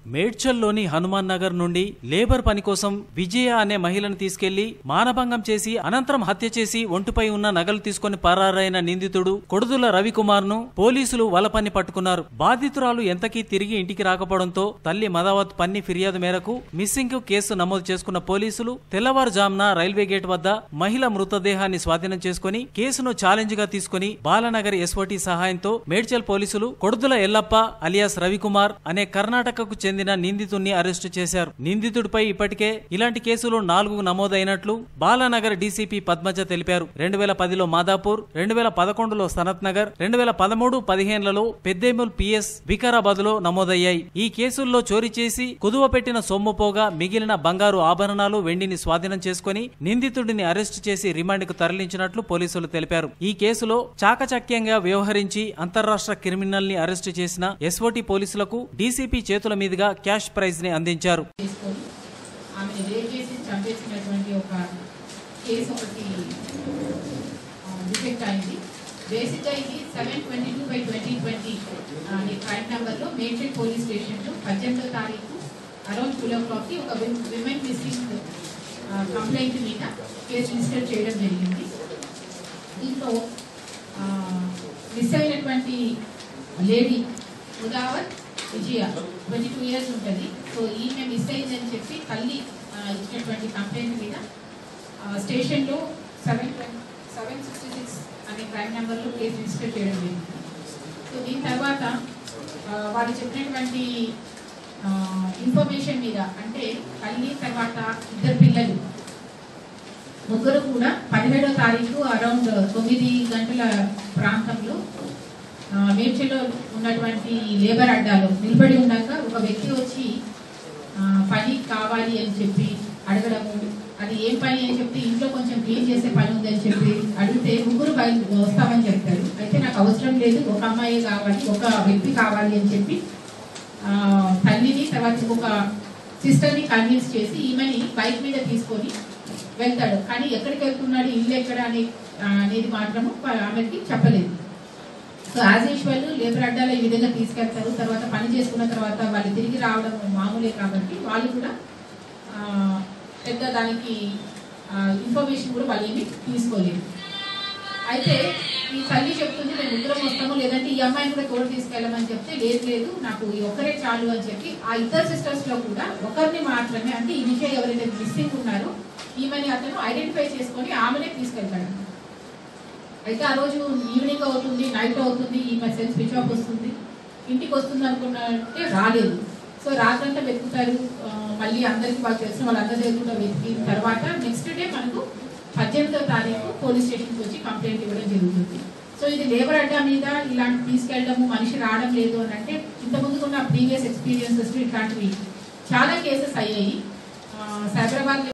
మేడ్చల్లోని హనుమాన్ నగర్ నుండి లేబర్ పని కోసం విజయ అనే మహిళను తీసుకెళ్లి మానభంగం చేసి అనంతరం హత్య చేసి ఒంటిపై ఉన్న నగలు తీసుకుని పరారైన నిందితుడు కొడుదుల రవికుమార్ ను పోలీసులు వలపన్ని పట్టుకున్నారు బాధితురాలు ఎంతకీ తిరిగి ఇంటికి రాకపోవడంతో తల్లి మదావత్ పన్ని ఫిర్యాదు మేరకు మిస్సింగ్ కేసు నమోదు చేసుకున్న పోలీసులు తెల్లవారుజామున రైల్వే గేట్ వద్ద మహిళ మృతదేహాన్ని స్వాధీనం చేసుకుని కేసును ఛాలెంజ్ గా తీసుకుని బాలనగర్ ఎస్ఓటి సహాయంతో మేడ్చల్ పోలీసులు కొడుదుల ఎల్లప్ప అలియాస్ రవికుమార్ అనే కర్ణాటకకు చెందిన నిందితుడిని అరెస్టు చేశారు నిందితుడిపై ఇప్పటికే ఇలాంటి కేసులు నాలుగు నమోదైనట్లు బాలానగర్ డీసీపీ పద్మజ తెలిపారు రెండు వేల పదిలో మాదాపూర్ రెండు వేల పదకొండులో సనత్ నగర్ రెండు వేల పదమూడు పదిహేనులలో పెద్దేముల్ పిఎస్ వికారాబాద్ లో నమోదయ్యాయి ఈ కేసుల్లో చోరీ చేసి కుదువ పెట్టిన సొమ్ము పోగా మిగిలిన బంగారు ఆభరణాలు వెండిని స్వాధీనం చేసుకుని నిందితుడిని అరెస్టు చేసి రిమాండ్ కు తరలించినట్లు పోలీసులు తెలిపారు ఈ కేసులో చాకచక్యంగా వ్యవహరించి అంతర్రాష్ట్ర క్రిమినల్ ని అరెస్టు చేసిన ఎస్ఓటి పోలీసులకు డీసీపీ చేతుల మీదుగా క్యాష్ ప్రైజ్ ని అందించారు చేసుకొని ఆమెను రేప్ చేసి చంపేసినటువంటి ఒక కేసు ఒకటి డిటెక్ట్ అయింది బేసిక్గా ఇది seven twenty two by twenty twenty అనే క్రైమ్ నెంబర్లో మేడ్చల్ పోలీస్ స్టేషన్లో పద్దెనిమిదో తారీఖు అరౌండ్ టూ ఓ క్లాక్కి ఒక విమెన్ మిస్సింగ్ కంప్లైంట్ మీద కేసు రిజిస్టర్ చేయడం జరిగింది దీంట్లో మిస్ అయినటువంటి lady Udavath Vijaya twenty two years ఉంటుంది సో ఈమె మిస్ అయిందని చెప్పి తల్లి ఆ, ఇచ్చినటువంటి కంప్లైంట్ మీద ఆ, స్టేషన్లో సెవెన్ సెవెన్ సిక్స్టీ సిక్స్ అనే క్రైమ్ నెంబర్లో కేసు రిజిస్టర్ చేయడం జరిగింది సో దీని తర్వాత ఆ, వాళ్ళు చెప్పినటువంటి ఆ, ఇన్ఫర్మేషన్ మీద అంటే తల్లి తర్వాత ఇద్దరు పిల్లలు ముగ్గురు కూడా పదిహేడో తారీఖు అరౌండ్ తొమ్మిది గంటల ప్రాంతంలో ఆ, మేడ్చల్లో ఉన్నటువంటి లేబర్ అడ్డాలో నిలబడి ఉన్నాక ఒక వ్యక్తి వచ్చి ఆ, పని కావాలి అని చెప్పి అడగడము అది ఏం పని అని చెప్పి ఇంట్లో కొంచెం క్లీన్ చేసే పని ఉందని చెప్పి అడిగితే ముగ్గురు బయట వస్తామని చెప్తారు అయితే నాకు అవసరం లేదు ఒక అమ్మాయి కావాలి ఒక వ్యక్తి కావాలి అని చెప్పి ఆ, తల్లిని తర్వాత ఒక సిస్టర్ని కన్విన్స్ చేసి ఈమెని బైక్ మీద తీసుకొని వెళ్తాడు కానీ ఎక్కడికి వెళ్తున్నాడు ఇల్లు ఎక్కడ అని ఆ, అనేది మాత్రము ఆమెకి చెప్పలేదు సో యాజ్ యూజువల్ లేబర్ అడ్డాలో ఈ విధంగా తీసుకెళ్తారు తర్వాత పని చేసుకున్న తర్వాత వాళ్ళు తిరిగి రావడం మామూలే కాబట్టి వాళ్ళు కూడా ఆ, పెద్ద దానికి ఇన్ఫర్మేషన్ కూడా వాళ్ళు ఏమి తీసుకోలేదు అయితే ఈ తల్లి చెప్తుంది మేము ముగ్గురం వస్తాము లేదంటే ఈ అమ్మాయిని కూడా తోడు తీసుకెళ్ళమని చెప్తే లేదు లేదు నాకు ఈ ఒక్కరే చాలు అని చెప్పి ఆ ఇద్దరు సిస్టర్స్ లో కూడా ఒకరిని మాత్రమే అంటే ఈ విషయం ఎవరైతే మిస్సింగ్ ఉన్నారో ఈమెని అతను ఐడెంటిఫై చేసుకొని ఆమెనే తీసుకెళ్తాడు అయితే ఆ రోజు ఈవినింగ్ అవుతుంది నైట్ అవుతుంది ఈ మెసేజ్ స్విచ్ ఆఫ్ వస్తుంది ఇంటికి వస్తుంది అనుకున్నట్టే రాలేదు సో రాత్రంతా వెతుకుతారు ఆ, మళ్ళీ అందరికి వాళ్ళు తెలిసిన వాళ్ళందరి దగ్గర కూడా వెతికిన తర్వాత నెక్స్ట్ డే మనకు పద్దెనిమిదో తారీఖు పోలీస్ స్టేషన్కి వచ్చి కంప్లైంట్ ఇవ్వడం జరుగుతుంది సో ఇది లేబర్ అడ్డా మీద ఇలాంటి తీసుకెళ్ళడము మనిషి రావడం లేదు అని అంటే ఇంతకుముందు ఉన్న ప్రీవియస్ ఎక్స్పీరియన్సెస్ ఇట్లాంటివి చాలా కేసెస్ అయ్యాయి ఆ, సైబరాబాద్